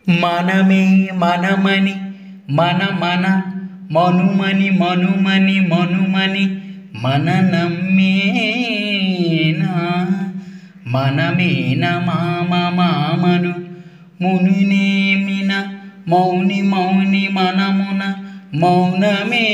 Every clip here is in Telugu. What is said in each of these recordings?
మనమే మనమని మన మన మనుమని మనుమని మనుమని మన నమ్మేనా మనమేన మామ మామను మునినేమిన మౌని మౌని మనమున మౌనమే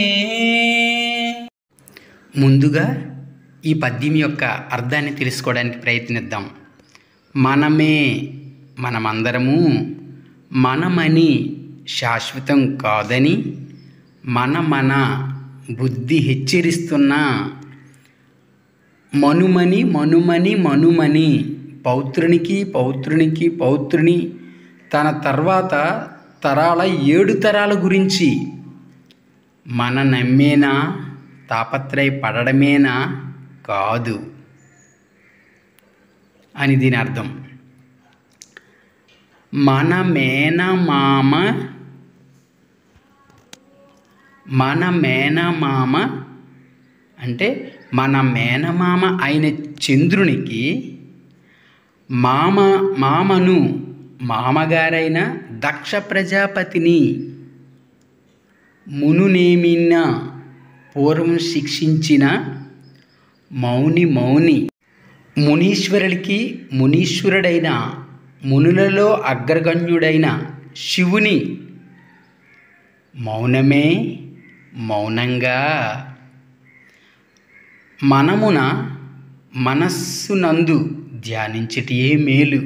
ముందుగా ఈ పద్యం యొక్క అర్థాన్ని తెలుసుకోవడానికి ప్రయత్నిద్దాం మనమే మనమందరము మనమని శాశ్వతం కాదని మన మన బుద్ధి హెచ్చరిస్తున్న మనుమని మనుమని మనుమని పౌత్రునికి పౌత్రునికి పౌత్రుని తన తర్వాత తరాల ఏడు తరాల గురించి మన నమ్మేనా తాపత్రయ పడడమేనా కాదు అని దీని అర్థం మన మేనమామ మన మేనమామ అంటే మన మేనమామ అయిన చంద్రునికి మామ మామను మామగారైన దక్ష ప్రజాపతిని మునునేమిన్న పూర్వం శిక్షించిన మౌని మౌని మునీశ్వరుడికి మునీశ్వరుడైన మునులలో అగ్రగణ్యుడైన శివుని మౌనమే మౌనంగా మనమున మనస్సునందు ధ్యానించటియే మేలు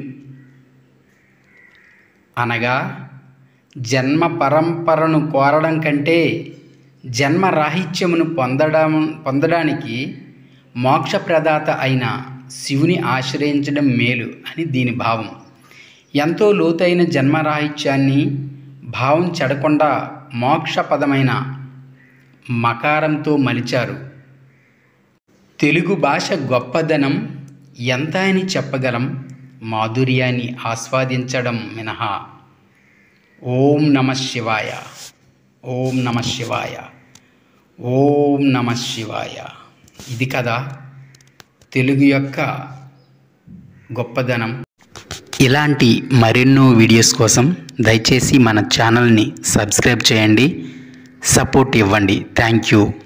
అనగా జన్మ పరంపరను కోరడం కంటే జన్మ రాహిత్యమును పొందడం పొందడానికి మోక్షప్రదాత అయిన శివుని ఆశ్రయించడం మేలు అని దీని భావం ఎంతో లోతైన జన్మరాహిత్యాన్ని భావం చెడకుండా మోక్షపదమైన మకారంతో మలిచారు తెలుగు భాష గొప్పదనం ఎంత అని చెప్పగలం మాధుర్యాన్ని ఆస్వాదించడం మినహా ఓం నమ శివాయ ఓం నమ శివాయ ఓం నమ శివాయ ఇది కదా తెలుగు యొక్క గొప్పదనం ఇలాంటి మరెన్నో వీడియోస్ కోసం దయచేసి మన ఛానల్ని సబ్స్క్రైబ్ చేయండి సపోర్ట్ ఇవ్వండి థ్యాంక్ యూ